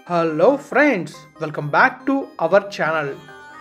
hello friends welcome back to our channel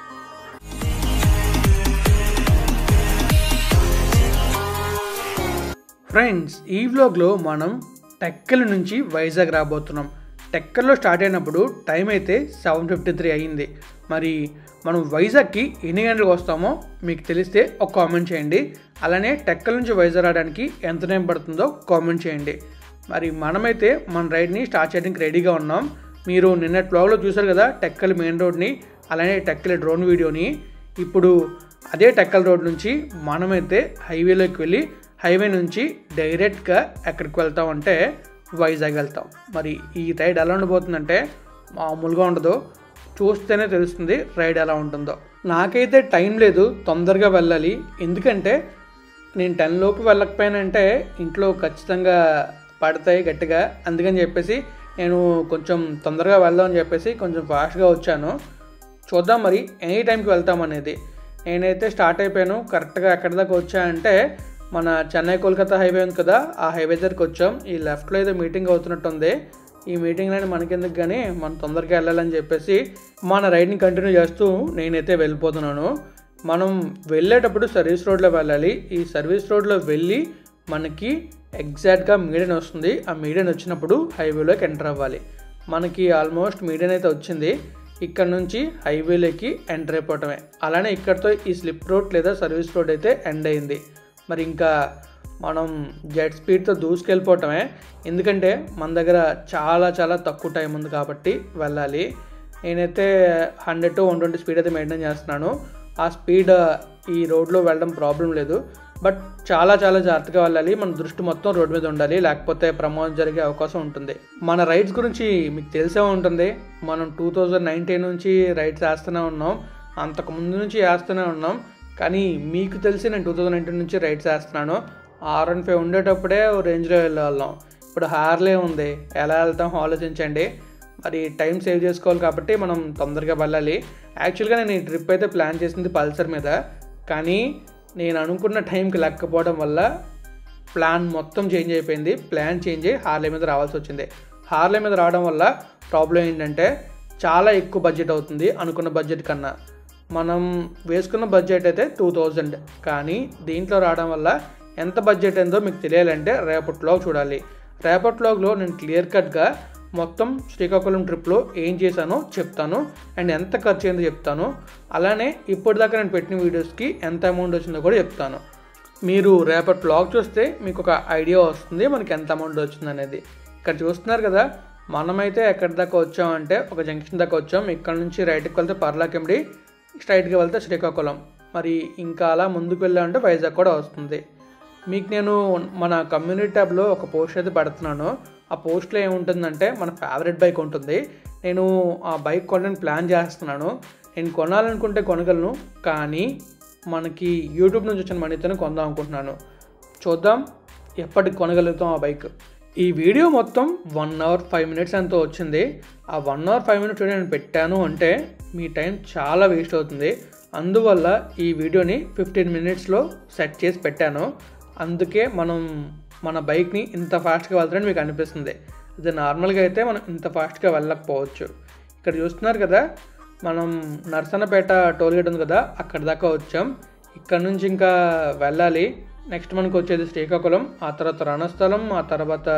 friends ఈ వ్లాగ్లో మనం టెక్కల్ నుంచి వైజాగ్ రాబోతున్నాం టెక్కల్లో స్టార్ట్ అయినప్పుడు టైం అయితే సెవెన్ ఫిఫ్టీ త్రీ అయ్యింది మరి మనం వైజాగ్కి ఎన్ని గంటలకు వస్తామో మీకు తెలిస్తే ఒక కామెంట్ చేయండి అలానే టెక్కల్ నుంచి వైజాగ్ రావడానికి ఎంత టైం పడుతుందో కామెంట్ చేయండి మరి మనమైతే మన రైడ్ని స్టార్ట్ చేయడానికి రెడీగా ఉన్నాం మీరు నిన్నటి బ్లాగ్లో చూశారు కదా టెక్కల్ మెయిన్ రోడ్ని అలానే టెక్కల్ డ్రోన్ వీడియోని ఇప్పుడు అదే టెక్కల్ రోడ్ నుంచి మనమైతే హైవేలోకి వెళ్ళి హైవే నుంచి డైరెక్ట్గా ఎక్కడికి వెళ్తామంటే వైజాగ్ వెళ్తాం మరి ఈ రైడ్ ఎలా ఉండబోతుందంటే మామూలుగా ఉండదు చూస్తేనే తెలుస్తుంది రైడ్ ఎలా ఉంటుందో నాకైతే టైం లేదు తొందరగా వెళ్ళాలి ఎందుకంటే నేను టెన్ లోపు వెళ్ళకపోయానంటే ఇంట్లో ఖచ్చితంగా పడతాయి గట్టిగా అందుకని చెప్పేసి నేను కొంచెం తొందరగా వెళ్దామని చెప్పేసి కొంచెం ఫాస్ట్గా వచ్చాను చూద్దాం మరి ఎనీ టైంకి వెళ్తాం అనేది నేనైతే స్టార్ట్ అయిపోయాను కరెక్ట్గా ఎక్కడి దాకా వచ్చా అంటే మన చెన్నై కోల్కతా హైవే ఉంది కదా ఆ హైవే దగ్గరికి వచ్చాం ఈ లెఫ్ట్లో ఏదో మీటింగ్ అవుతున్నట్టుంది ఈ మీటింగ్లోనే మనకెందుకు కానీ మనం తొందరగా వెళ్ళాలని చెప్పేసి మన రైడ్ని కంటిన్యూ చేస్తూ నేనైతే వెళ్ళిపోతున్నాను మనం వెళ్ళేటప్పుడు సర్వీస్ రోడ్లో వెళ్ళాలి ఈ సర్వీస్ రోడ్లో వెళ్ళి మనకి ఎగ్జాక్ట్గా మీడియన్ వస్తుంది ఆ మీడియన్ వచ్చినప్పుడు హైవేలోకి ఎంటర్ అవ్వాలి మనకి ఆల్మోస్ట్ మీడియన్ అయితే వచ్చింది ఇక్కడ నుంచి హైవేలోకి ఎంటర్ అయిపోవటమే అలానే ఇక్కడతో ఈ స్లిప్ రోడ్ లేదా సర్వీస్ రోడ్ అయితే ఎండ్ అయింది మరి ఇంకా మనం జెట్ స్పీడ్తో దూసుకెళ్ళిపోవటమే ఎందుకంటే మన దగ్గర చాలా చాలా తక్కువ టైం ఉంది కాబట్టి వెళ్ళాలి నేనైతే hundred to one twenty speed అయితే మెయింటైన్ చేస్తున్నాను ఆ స్పీడ్ ఈ రోడ్లో వెళ్ళడం ప్రాబ్లం లేదు బట్ చాలా చాలా జాగ్రత్తగా వెళ్ళాలి మన దృష్టి మొత్తం రోడ్ మీద ఉండాలి లేకపోతే ప్రమాదం జరిగే అవకాశం ఉంటుంది మన రైడ్స్ గురించి మీకు తెలిసే ఉంటుంది మనం టూ థౌజండ్ నైన్టీన్ నుంచి రైడ్స్ వేస్తూనే ఉన్నాం అంతకు ముందు నుంచి వేస్తూనే ఉన్నాం కానీ మీకు తెలిసి నేను టూ థౌజండ్ నైన్టీన్ నుంచి రైడ్స్ వేస్తున్నాను ఆర్ వన్ ఫైవ్ ఉండేటప్పుడే ఓ రేంజ్లో వెళ్ళేవాళ్ళం ఇప్పుడు హార్లే ఉంది ఎలా వెళ్తాం ఆలోచించండి మరి టైం సేవ్ చేసుకోవాలి కాబట్టి మనం తొందరగా వెళ్ళాలి యాక్చువల్గా నేను ఈ ట్రిప్ అయితే ప్లాన్ చేసింది పల్సర్ మీద కానీ నేను అనుకున్న టైంకి లేకపోవడం వల్ల ప్లాన్ మొత్తం చేంజ్ అయిపోయింది ప్లాన్ చేంజ్ అయ్యి హార్లే మీద రావాల్సి వచ్చింది హార్లే మీద రావడం వల్ల ప్రాబ్లం ఏంటంటే చాలా ఎక్కువ బడ్జెట్ అవుతుంది అనుకున్న బడ్జెట్ కన్నా మనం వేసుకున్న బడ్జెట్ అయితే టూ థౌజండ్ కానీ దీంట్లో రావడం వల్ల ఎంత బడ్జెట్ అయిందో మీకు తెలియాలంటే రేపటి వ్లాగ్ చూడాలి రేపటి వ్లాగ్లో నేను క్లియర్ కట్గా మొత్తం శ్రీకాకుళం ట్రిప్లో ఏం చేశానో చెప్తాను అండ్ ఎంత ఖర్చు అయిందో చెప్తాను అలానే ఇప్పటిదాకా నేను పెట్టిన వీడియోస్కి ఎంత అమౌంట్ వచ్చిందో కూడా చెప్తాను మీరు రేపటి వ్లాగ్ చూస్తే మీకు ఒక ఐడియా వస్తుంది మనకి ఎంత అమౌంట్ వచ్చింది అనేది ఇక్కడ చూస్తున్నారు కదా మనమైతే ఎక్కడి దాకా వచ్చామంటే ఒక జంక్షన్ దాకా వచ్చాం ఇక్కడ నుంచి రైట్కి వెళ్తే పర్లాకెండి స్ట్రైట్గా వెళ్తే శ్రీకాకుళం మరి ఇంకా అలా ముందుకు వెళ్ళామంటే వైజాగ్ కూడా వస్తుంది మీకు నేను మన కమ్యూనిటీ ట్యాబ్లో ఒక పోస్ట్ అయితే పెడుతున్నాను ఆ పోస్ట్లో ఏముంటుందంటే మన ఫేవరెట్ బైక్ ఉంటుంది నేను ఆ బైక్ కొనడానికి ప్లాన్ చేస్తున్నాను నేను కొనాలనుకుంటే కొనగలను కానీ మనకి యూట్యూబ్ నుంచి వచ్చిన మనీతోనే కొందాం అనుకుంటున్నాను చూద్దాం ఎప్పటికి కొనగలుగుతాం ఆ బైక్ ఈ వీడియో మొత్తం వన్ అవర్ ఫైవ్ మినిట్స్ ఎంతో వచ్చింది ఆ వన్ అవర్ ఫైవ్ మినిట్స్ నేను పెట్టాను అంటే మీ టైం చాలా వేస్ట్ అవుతుంది అందువల్ల ఈ వీడియోని ఫిఫ్టీన్ మినిట్స్లో సెట్ చేసి పెట్టాను అందుకే మనం మన బైక్ని ఇంత ఫాస్ట్గా వెళ్తారని మీకు అనిపిస్తుంది అది నార్మల్గా అయితే మనం ఇంత ఫాస్ట్గా వెళ్ళకపోవచ్చు ఇక్కడ చూస్తున్నారు కదా మనం నర్సన్నపేట టోల్గేట్ ఉంది కదా అక్కడ దాకా వచ్చాం ఇక్కడ నుంచి ఇంకా వెళ్ళాలి నెక్స్ట్ మనకు వచ్చేది శ్రీకాకుళం ఆ తర్వాత రణస్థలం ఆ తర్వాత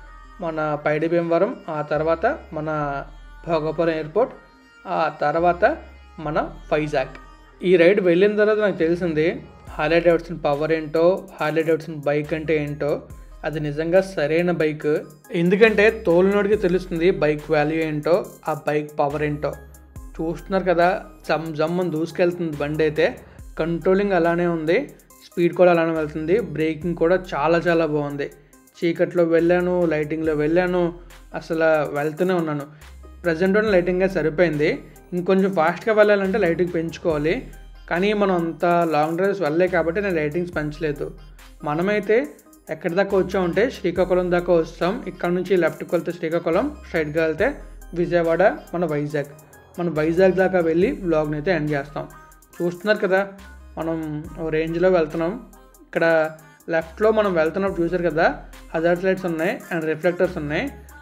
మన పైడి భీమవరం ఆ తర్వాత మన భోగపురం ఎయిర్పోర్ట్ ఆ తర్వాత మన వైజాగ్ ఈ రైడ్ వెళ్ళిన తర్వాత నాకు తెలిసింది హార్లీ డేవిడ్సన్ పవర్ ఏంటో హార్లీ డేవిడ్సన్ బైక్ అంటే ఏంటో అది నిజంగా సరైన బైక్ ఎందుకంటే తోలినోడికి తెలుస్తుంది బైక్ వాల్యూ ఏంటో ఆ బైక్ పవర్ ఏంటో చూస్తున్నారు కదా జమ్ జమ్మని దూసుకెళ్తుంది బండి అయితే కంట్రోలింగ్ అలానే ఉంది స్పీడ్ కూడా అలానే వెళ్తుంది బ్రేకింగ్ కూడా చాలా చాలా బాగుంది చీకట్లో వెళ్ళాను లైటింగ్లో వెళ్ళాను అసలు వెళ్తూనే ఉన్నాను ప్రజెంట్ ఉన్న లైటింగ్గా సరిపోయింది ఇంకొంచెం ఫాస్ట్గా వెళ్ళాలంటే లైటింగ్ పెంచుకోవాలి కానీ మనం అంత లాంగ్ డ్రైవ్స్ వెళ్ళలే కాబట్టి నేను లైటింగ్స్ పెంచలేదు మనమైతే ఎక్కడి దాకా వచ్చామంటే శ్రీకాకుళం దాకా వస్తాం ఇక్కడ నుంచి లెఫ్ట్కి వెళ్తే శ్రీకాకుళం స్ట్రైట్గా వెళ్తే విజయవాడ మన వైజాగ్ మన వైజాగ్ దాకా వెళ్ళి వ్లాగ్ని అయితే ఎండ్ చేస్తాం చూస్తున్నారు కదా మనం రేంజ్లో వెళ్తున్నాం ఇక్కడ లెఫ్ట్లో మనం వెళ్తున్నప్పుడు చూసారు కదా హజార్స్ లైట్స్ ఉన్నాయి అండ్ రిఫ్లెక్టర్స్ ఉన్నాయి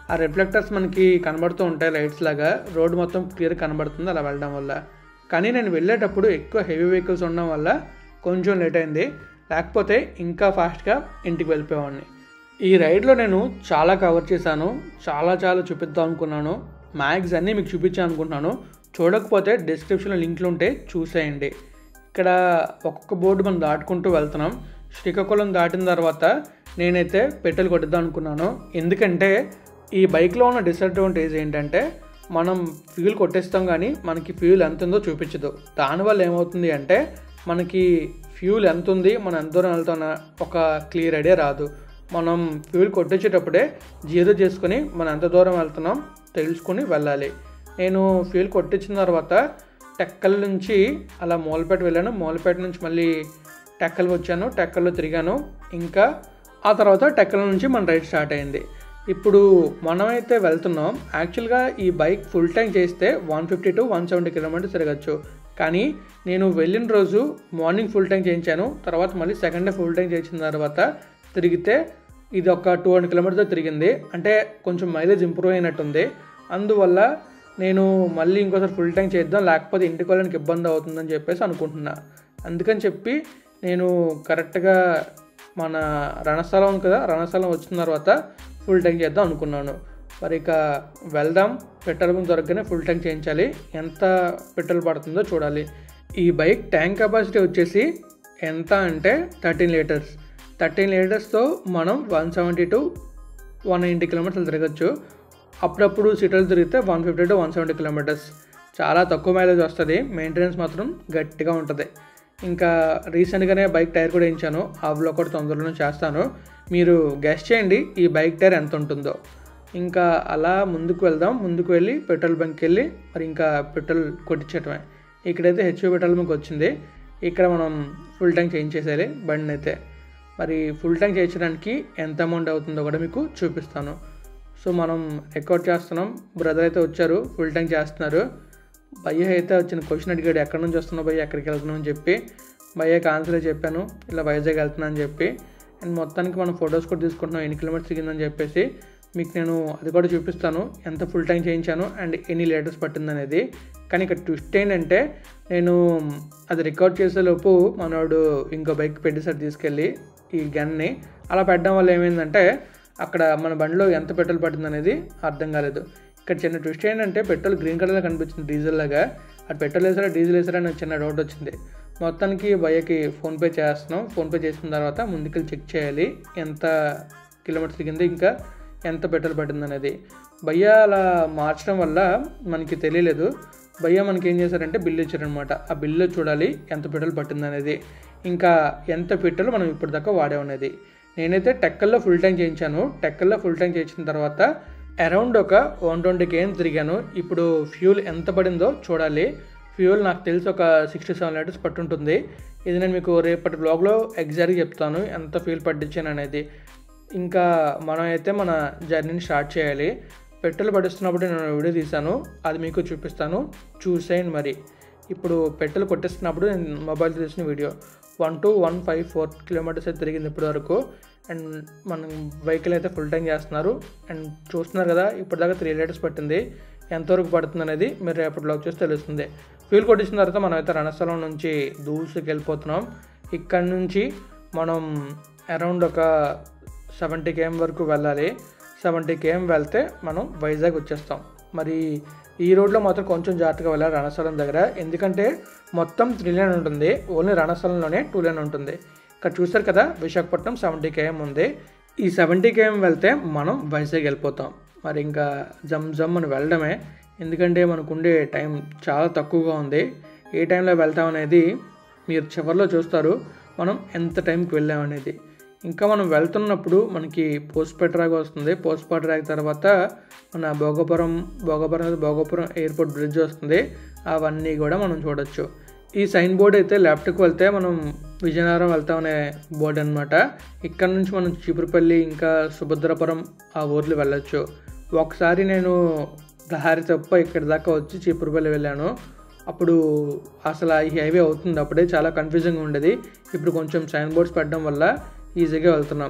ఆ రిఫ్లెక్టర్స్ మనకి కనబడుతూ ఉంటాయి లైట్స్ లాగా రోడ్ మొత్తం క్లియర్ కనబడుతుంది అలా వెళ్ళడం వల్ల కానీ నేను వెళ్ళేటప్పుడు ఎక్కువ హెవీ వెహికల్స్ ఉండడం వల్ల కొంచెం లేట్ అయింది లేకపోతే ఇంకా ఫాస్ట్గా ఇంటికి వెళ్ళిపోయేవాడిని ఈ రైడ్లో నేను చాలా కవర్ చేశాను చాలా చాలా చూపిద్దాం అనుకున్నాను మ్యాగ్స్ అన్నీ మీకు చూపించాను అనుకుంటున్నాను చూడకపోతే డిస్క్రిప్షన్లో లింక్లు ఉంటే చూసేయండి ఇక్కడ ఒక్కొక్క బోర్డు మనం దాటుకుంటూ వెళ్తున్నాం శ్రీకాకుళం దాటిన తర్వాత నేనైతే పెట్రోల్ కొట్టిద్దాం అనుకున్నాను ఎందుకంటే ఈ బైక్లో ఉన్న డిసడ్వాంటేజ్ ఏంటంటే మనం ఫ్యూల్ కొట్టేస్తాం కానీ మనకి ఫ్యూల్ ఎంత ఉందో చూపించదు దానివల్ల ఏమవుతుంది అంటే మనకి ఫ్యూల్ ఎంత ఉంది మనం ఎంత దూరం వెళ్తున్నా ఒక క్లియర్ ఐడియా రాదు మనం ఫ్యూల్ కొట్టించేటప్పుడే జీరో చేసుకొని మనం ఎంత దూరం వెళ్తున్నాం తెలుసుకొని వెళ్ళాలి నేను ఫ్యూల్ కొట్టించిన తర్వాత టెక్కల నుంచి అలా మూలపేట వెళ్ళాను మూలపేట నుంచి మళ్ళీ టెక్కలు వచ్చాను టెక్కల్లో తిరిగాను ఇంకా ఆ తర్వాత టెక్కల నుంచి మన రైడ్ స్టార్ట్ అయింది ఇప్పుడు మనమైతే వెళ్తున్నాం యాక్చువల్గా ఈ బైక్ ఫుల్ ట్యాంక్ చేస్తే one fifty to one seventy kilometres తిరగచ్చు కానీ నేను వెళ్ళిన రోజు మార్నింగ్ ఫుల్ ట్యాంక్ చేయించాను తర్వాత మళ్ళీ సెకండ్ డే ఫుల్ ట్యాంక్ చేసిన తర్వాత తిరిగితే ఇది ఒక టూ హండ్రెడ్ కిలోమీటర్స్ తిరిగింది అంటే కొంచెం మైలేజ్ ఇంప్రూవ్ అయినట్టుంది అందువల్ల నేను మళ్ళీ ఇంకోసారి ఫుల్ ట్యాంక్ చేద్దాం లేకపోతే ఇంటికి వెళ్ళడానికి ఇబ్బంది అవుతుందని చెప్పేసి అనుకుంటున్నా అందుకని చెప్పి నేను కరెక్ట్గా మన రణస్థలం ఉంది కదా రణస్థలం వచ్చిన తర్వాత ఫుల్ ట్యాంక్ చేద్దాం అనుకున్నాను మరి ఇక వెళ్దాం పెట్రోల్ బంక్ దొరకగానే ఫుల్ ట్యాంక్ చేయించాలి ఎంత పెట్రోల్ పడుతుందో చూడాలి ఈ బైక్ ట్యాంక్ కెపాసిటీ వచ్చేసి ఎంత అంటే థర్టీన్ లీటర్స్ థర్టీన్ లీటర్స్తో మనం one seventy to one ninety కిలోమీటర్లు తిరగచ్చు అప్పుడప్పుడు సిటీలు తిరిగితే one fifty to one seventy kilometres చాలా తక్కువ మైలేజ్ వస్తుంది మెయింటెనెన్స్ మాత్రం గట్టిగా ఉంటుంది ఇంకా రీసెంట్గానే బైక్ టైర్ కూడా వేయించాను ఆ బ్లాక్ కూడా తొందరలో చేస్తాను మీరు గెస్ట్ చేయండి ఈ బైక్ టైర్ ఎంత ఉంటుందో ఇంకా అలా ముందుకు వెళ్దాం ముందుకు వెళ్ళి పెట్రోల్ బంక్కి వెళ్ళి మరి ఇంకా పెట్రోల్ కొట్టించటమే ఇక్కడైతే హెచ్పి పెట్రోల్ బంక్ వచ్చింది ఇక్కడ మనం ఫుల్ ట్యాంక్ చేంజ్ చేసేయాలి బండిని అయితే మరి ఫుల్ ట్యాంక్ చేయించడానికి ఎంత అమౌంట్ అవుతుందో కూడా మీకు చూపిస్తాను సో మనం రికార్డ్ చేస్తున్నాం బ్రదర్ అయితే వచ్చారు ఫుల్ ట్యాంక్ చేస్తున్నారు భయ్య అయితే వచ్చిన క్వశ్చన్ అడిగాడు ఎక్కడి నుంచి వస్తున్నావు భయ్య ఎక్కడికి వెళ్తున్నావు అని చెప్పి భయ్యకి ఆన్సర్ చెప్పాను ఇలా వైజాగ్ వెళ్తున్నా అని చెప్పి అండ్ మొత్తానికి మనం ఫొటోస్ కూడా తీసుకుంటున్నాం ఎన్ని కిలోమీటర్స్ దిగిందని చెప్పేసి మీకు నేను అది కూడా చూపిస్తాను ఎంత ఫుల్ ట్యాంక్ చేయించాను అండ్ ఎన్ని లీటర్స్ పట్టింది అనేది కానీ ఇక్కడ ట్విస్ట్ ఏంటంటే నేను అది రికార్డ్ చేసేలోపు మనోడు ఇంకో బైక్ పెట్టేసారి తీసుకెళ్ళి ఈ గన్ని అలా పెట్టడం వల్ల ఏమైందంటే అక్కడ మన బండిలో ఎంత పెట్రోల్ పట్టింది అనేది అర్థం కాలేదు ఇక్కడ చిన్న ట్విస్ట్ ఏంటంటే పెట్రోల్ గ్రీన్ కలర్లో కనిపించింది డీజిల్ లాగా అది పెట్రోల్ వేసారా డీజిల్ వేసారా అని చిన్న డౌట్ వచ్చింది మొత్తానికి భయ్యకి ఫోన్పే చేస్తున్నాం ఫోన్పే చేసిన తర్వాత ముందుకెళ్ళి చెక్ చేయాలి ఎంత కిలోమీటర్స్ దిగింది ఇంకా ఎంత పెట్రోల్ పట్టింది అనేది భయ్య అలా మార్చడం వల్ల మనకి తెలియలేదు భయ్య మనకి ఏం చేశారంటే బిల్లు ఇచ్చారనమాట ఆ బిల్లు చూడాలి ఎంత పెట్రోల్ పట్టింది అనేది ఇంకా ఎంత పెట్రోల్ మనం ఇప్పటిదాకా వాడామనేది నేనైతే టెక్కల్లో ఫుల్ ట్యాంక్ చేయించాను టెక్కల్లో ఫుల్ ట్యాంక్ చేయించిన తర్వాత అరౌండ్ ఒక వన్ ట్వంటీ కేఎం తిరిగాను ఇప్పుడు ఫ్యూల్ ఎంత పడిందో చూడాలి ఫ్యూల్ నాకు తెలిసి ఒక సిక్స్టీ సెవెన్ లీటర్స్ పట్టుంటుంది ఇది నేను మీకు రేపటి బ్లాగ్లో ఎగ్జాక్ట్గా చెప్తాను ఎంత ఫ్యూల్ పట్టించాను అనేది ఇంకా మనం అయితే మన జర్నీని స్టార్ట్ చేయాలి పెట్రోల్ పట్టిస్తున్నప్పుడు నేను వీడియో తీశాను అది మీకు చూపిస్తాను చూసేయండి మరి ఇప్పుడు పెట్రోల్ కొట్టిస్తున్నప్పుడు నేను మొబైల్ తీసిన video one to one five four kilometres అయితే తిరిగింది ఇప్పటి వరకు అండ్ మనం వెహికల్ అయితే ఫుల్ టైం చేస్తున్నారు అండ్ చూస్తున్నారు కదా ఇప్పటిదాకా త్రీ లీటర్స్ పట్టింది ఎంతవరకు పడుతుంది అనేది మీరు రేపటి బ్లాగ్ చూసి తెలుస్తుంది ఫ్యూల్ కొట్టించిన తర్వాత మనం అయితే రణస్థలం నుంచి దూసుకు వెళ్ళిపోతున్నాం ఇక్కడ నుంచి మనం అరౌండ్ ఒక సెవెంటీ కేఎం వరకు వెళ్ళాలి సెవెంటీ కేఎం వెళ్తే మనం వైజాగ్ వచ్చేస్తాం మరి ఈ రోడ్లో మాత్రం కొంచెం జాగ్రత్తగా వెళ్ళాలి రణస్థలం దగ్గర ఎందుకంటే మొత్తం త్రీ లైన్ ఉంటుంది ఓన్లీ రణస్థలంలోనే టూ లైన్ ఉంటుంది ఇక్కడ చూస్తారు కదా విశాఖపట్నం సెవెంటీ కేఎం ఉంది ఈ సెవెంటీ కేఎం వెళ్తే మనం వైజాగ్ వెళ్ళిపోతాం మరి ఇంకా జమ్ జమ్ అని వెళ్ళడమే ఎందుకంటే మనకు ఉండే టైం చాలా తక్కువగా ఉంది ఏ టైంలో వెళ్తాం అనేది మీరు చివరిలో చూస్తారు మనం ఎంత టైంకి వెళ్ళాం అనేది ఇంకా మనం వెళ్తున్నప్పుడు మనకి పోస్ట్ పెట్రాగ్ వస్తుంది పోస్ట్ పెట్రాగ్ తర్వాత మన భోగపురం భోగపురం భోగపురం ఎయిర్పోర్ట్ బ్రిడ్జ్ వస్తుంది అవన్నీ కూడా మనం చూడొచ్చు ఈ సైన్ బోర్డ్ అయితే లెఫ్ట్కి వెళ్తే మనం విజయనగరం వెళ్తామనే బోర్డు అనమాట ఇక్కడ నుంచి మనం చీపురుపల్లి ఇంకా సుభద్రపురం ఆ ఊర్లు వెళ్ళొచ్చు ఒకసారి నేను దారి తప్ప ఇక్కడి దాకా వచ్చి చీపురుపల్లి వెళ్ళాను అప్పుడు అసలు ఈ హైవే అవుతుంది అప్పుడే చాలా కన్ఫ్యూజింగ్గా ఉండేది ఇప్పుడు కొంచెం సైన్ బోర్డ్స్ పెట్టడం వల్ల ఈజీగా వెళ్తున్నాం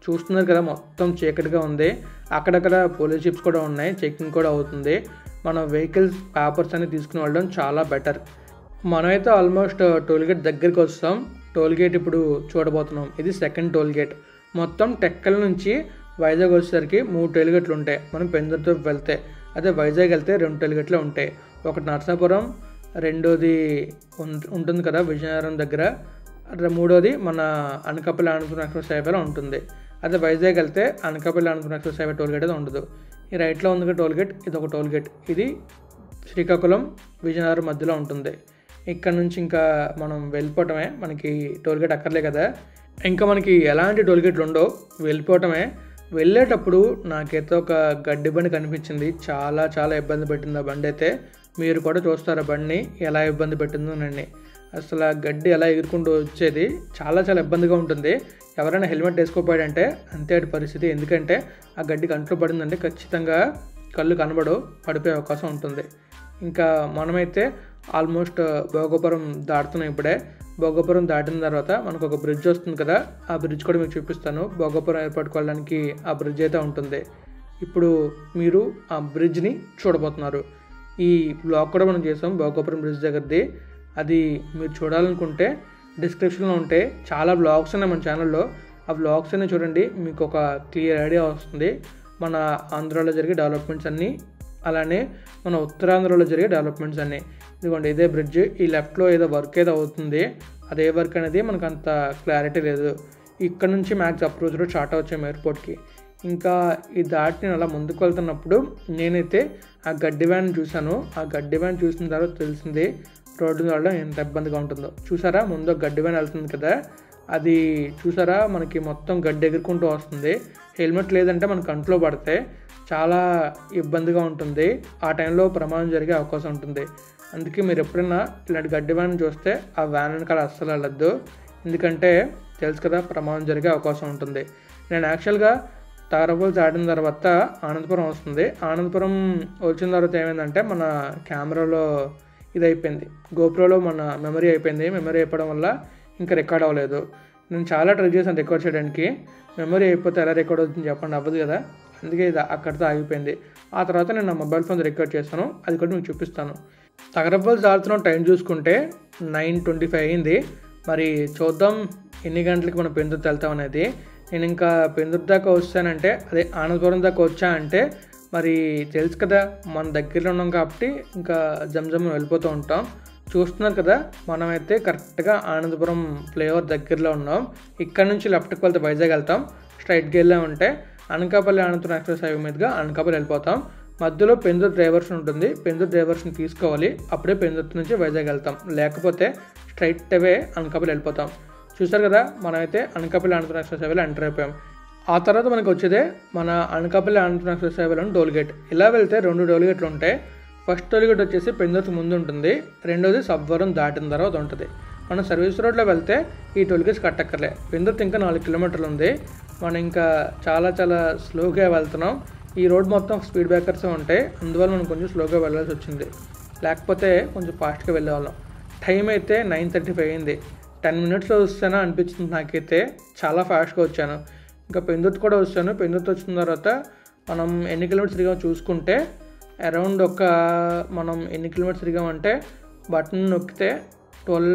చూస్తున్నారు కదా మొత్తం చీకటిగా ఉంది అక్కడక్కడ పోలీస్ జీప్స్ కూడా ఉన్నాయి చెకింగ్ కూడా అవుతుంది మన వెహికల్స్ పేపర్స్ అన్ని తీసుకుని వెళ్ళడం చాలా బెటర్ మనమైతే ఆల్మోస్ట్ టోల్ గేట్ దగ్గరికి వస్తాం టోల్ గేట్ ఇప్పుడు చూడబోతున్నాం ఇది సెకండ్ టోల్ గేట్ మొత్తం టెక్కల నుంచి వైజాగ్ వచ్చేసరికి మూడు టోల్ గేట్లు ఉంటాయి మనం పెందుర్తో వెళ్తే అదే వైజాగ్ వెళ్తే రెండు టోల్ గేట్లు ఉంటాయి ఒకటి నరసాపురం రెండోది ఉం- ఉంటుంది కదా విజయనగరం దగ్గర ర- మూడోది మన అనకాపల్లి ఆనందపురం ఎక్స్ప్రెస్ హైవేలో ఉంటుంది అదే వైజాగ్ వెళ్తే Anakapalli Anandapuram express highway toll gate అయితే ఉండదు ఈ రైట్లో ఉంది కదా టోల్ గేట్ ఇది ఒక టోల్ గేట్ ఇది శ్రీకాకుళం విజయనగరం మధ్యలో ఉంటుంది ఇక్కడ నుంచి ఇంకా మనం వెళ్ళిపోవటమే మనకి టోల్ గేట్ అక్కర్లే కదా ఇంకా మనకి ఎలాంటి టోల్ గేట్లు ఉండవు వెళ్ళిపోవటమే వెళ్ళేటప్పుడు నాకైతే ఒక గడ్డి బండి కనిపించింది చాలా చాలా ఇబ్బంది పెట్టింది ఆ బండి అయితే మీరు కూడా చూస్తారు ఆ బండిని ఎలా ఇబ్బంది పెట్టిందో నన్ను అసలు ఆ గడ్డి ఎలా ఎగురుకుంటూ వచ్చేది చాలా చాలా ఇబ్బందిగా ఉంటుంది ఎవరైనా హెల్మెట్ వేసుకోపోయాడంటే అంతే అటు పరిస్థితి ఎందుకంటే ఆ గడ్డి కంట్లో పడిందంటే ఖచ్చితంగా కళ్ళు కనబడవు పడిపోయే అవకాశం ఉంటుంది ఇంకా మనమైతే ఆల్మోస్ట్ భోగపురం దాటుతున్నాం ఇప్పుడే భోగపురం దాటిన తర్వాత మనకు ఒక బ్రిడ్జ్ వస్తుంది కదా ఆ బ్రిడ్జ్ కూడా మీకు చూపిస్తాను భోగపురం ఏర్పడుకోవడానికి ఆ బ్రిడ్జ్ అయితే ఉంటుంది ఇప్పుడు మీరు ఆ బ్రిడ్జ్ని చూడబోతున్నారు ఈ బ్లాగ్ కూడా మనం చేసాం భోగపురం బ్రిడ్జ్ దగ్గరది అది మీరు చూడాలనుకుంటే డిస్క్రిప్షన్లో ఉంటే చాలా బ్లాగ్స్ ఉన్నాయి మన ఛానల్లో ఆ బ్లాగ్స్ అన్ని చూడండి మీకు ఒక క్లియర్ ఐడియా వస్తుంది మన ఆంధ్రాలో జరిగే డెవలప్మెంట్స్ అన్నీ అలానే మన ఉత్తరాంధ్రలో జరిగే డెవలప్మెంట్స్ అన్నీ ఇదిగోండి ఇదే బ్రిడ్జ్ ఈ లెఫ్ట్లో ఏదో వర్క్ ఏదో అవుతుంది అదే వర్క్ అనేది మనకు అంత క్లారిటీ లేదు ఇక్కడ నుంచి మ్యాక్స్ అప్రోచ్ రోడ్ స్టార్ట్ వచ్చాము ఎయిర్పోర్ట్కి ఇంకా ఈ దాటి నేను అలా ముందుకు వెళ్తున్నప్పుడు నేనైతే ఆ గడ్డి వ్యాన్ చూశాను ఆ గడ్డి వ్యాన్ చూసిన తర్వాత తెలిసింది రోడ్డు మీద వెళ్ళడం ఎంత ఇబ్బందిగా ఉంటుందో చూసారా ముందు ఒక గడ్డి వ్యాన్ వెళ్తుంది కదా అది చూసారా మనకి మొత్తం గడ్డి ఎగురుకుంటూ వస్తుంది హెల్మెట్ లేదంటే మన కంట్లో పడితే చాలా ఇబ్బందిగా ఉంటుంది ఆ టైంలో ప్రమాదం జరిగే అవకాశం ఉంటుంది అందుకే మీరు ఎప్పుడైనా ఇలాంటి గడ్డి వ్యాన్ చూస్తే ఆ వ్యాన్ వెనకాల అస్సలు వెళ్ళొద్దు ఎందుకంటే తెలుసు కదా ప్రమాదం జరిగే అవకాశం ఉంటుంది నేను యాక్చువల్గా తారపూల్ దాటిన తర్వాత ఆనందపురం వస్తుంది ఆనందపురం వచ్చిన తర్వాత ఏమైందంటే మన కెమెరాలో ఇది అయిపోయింది గోప్రోలో మన మెమరీ అయిపోయింది మెమరీ అయిపోవడం వల్ల ఇంకా రికార్డ్ అవ్వలేదు నేను చాలా ట్రై చేశాను రికార్డ్ చేయడానికి మెమరీ అయిపోతే ఎలా రికార్డ్ అవుతుంది చెప్పండి అవ్వదు కదా అందుకే ఇది అక్కడితో ఆగిపోయింది ఆ తర్వాత నేను నా మొబైల్ ఫోన్ రికార్డ్ చేస్తాను అది కూడా మీకు చూపిస్తాను తగరబ్బల్ దాడుతున్న టైం చూసుకుంటే నైన్ ట్వంటీ ఫైవ్ అయింది మరి చూద్దాం ఎన్ని గంటలకి మనం పెందుర్తి వెళ్తాం అనేది నేను ఇంకా పెందుర్తి దాకా వచ్చానంటే అదే ఆనందపురం దాకా వచ్చా అంటే మరి తెలుసు కదా మన దగ్గరలో ఉన్నాం కాబట్టి ఇంకా జమ్జమ్ వెళ్ళిపోతూ ఉంటాం చూస్తున్నారు కదా మనమైతే కరెక్ట్గా ఆనందపురం ఫ్లేవర్ దగ్గరలో ఉన్నాం ఇక్కడ నుంచి లెఫ్ట్కి వెళ్తే వైజాగ్ వెళ్తాం స్ట్రైట్కి వెళ్ళామంటే అనకాపల్లి అనంతపురం ఎక్స్ప్రెస్ హైవే మీదుగా అనకాపల్లి వెళ్ళిపోతాం మధ్యలో పెందుర్ డ్రైవర్స్ ఉంటుంది పెందుర్ డ్రైవర్స్ని తీసుకోవాలి అప్పుడే పెందుర్తి నుంచి వైజాగ్ వెళ్తాం లేకపోతే స్ట్రైట్ అవే అనకాపల్లి వెళ్ళిపోతాం చూసారు కదా మనమైతే అనకాపల్లి అనంతపురం ఎక్స్ప్రెస్ హైవేలో ఎంటర్ అయిపోయాం ఆ తర్వాత మనకు వచ్చేదే మన అనకాపల్లి అనంతపురం ఎక్స్ప్రెస్ హైవేలోని టోల్ గేట్ ఇలా వెళ్తే రెండు టోల్ గేట్లు ఉంటాయి ఫస్ట్ టోల్ గేట్ వచ్చేసి పెందుర్తి ముందు ఉంటుంది రెండోది సబ్వరం దాటిన తర్వాత ఉంటుంది మనం సర్వీస్ రోడ్లో వెళ్తే ఈ టోల్ గేట్స్ కట్టక్కర్లే పెందుర్తి ఇంకా నాలుగు కిలోమీటర్లు ఉంది మనం ఇంకా చాలా చాలా స్లోగా వెళ్తున్నాం ఈ రోడ్ మొత్తం స్పీడ్ బ్రేకర్స్ ఉంటాయి అందువల్ల మనం కొంచెం స్లోగా వెళ్ళాల్సి వచ్చింది లేకపోతే కొంచెం ఫాస్ట్గా వెళ్ళేవాళ్ళం టైం అయితే నైన్ థర్టీ ఫైవ్ అయింది టెన్ మినిట్స్లో వస్తానా అనిపించింది నాకైతే చాలా ఫాస్ట్గా వచ్చాను ఇంకా పెందుర్తి కూడా వచ్చాను పెందుర్తి వచ్చిన తర్వాత మనం ఎన్ని కిలోమీటర్స్ తిరిగామో చూసుకుంటే అరౌండ్ ఒక మనం ఎన్ని కిలోమీటర్స్ తిరిగామంటే బటన్ నొక్కితే twelve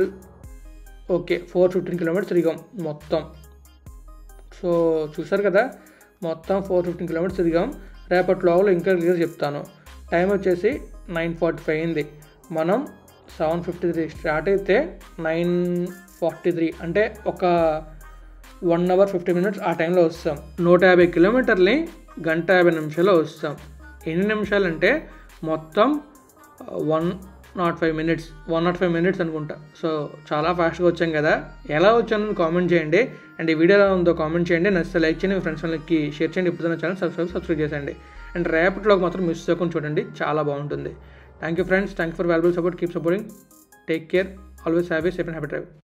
okay four fifteen kilometres తిరిగాం మొత్తం సో చూసారు కదా మొత్తం ఫోర్ ఫిఫ్టీన్ కిలోమీటర్స్ తిరిగాం రేపటి లోపల ఇంకా క్లియర్ చెప్తాను టైం వచ్చేసి నైన్ ఫార్టీ ఫైవ్ అయింది మనం సెవెన్ ఫిఫ్టీ త్రీ స్టార్ట్ అయితే నైన్ ఫార్టీ త్రీ అంటే ఒక వన్ అవర్ ఫిఫ్టీ మినిట్స్ ఆ టైంలో వస్తాం నూట యాభై కిలోమీటర్ని గంట యాభై నిమిషాల్లో వస్తాం ఎన్ని నిమిషాలు అంటే మొత్తం one not five minutes one not five minutes అనుకుంటా సో చాలా ఫాస్ట్గా వచ్చాం కదా ఎలా వచ్చానో కామెంట్ చేయండి అండ్ ఈ వీడియో ఎలా ఉందో కామెంట్ చేయండి నచ్చితే లైక్ చేయండి మీ ఫ్రెండ్స్ వాళ్ళకి షేర్ చేయండి ఇప్పుడు ఛానల్ సబ్స్క్రైబ్ సబ్స్క్రైబ్ చేయండి అండ్ రేపటిలోకి మాత్రం మిస్ చేయకుండా చూడండి చాలా బాగుంటుంది thank you friends thank for valuable support keep supporting take care always have a safe and happy drive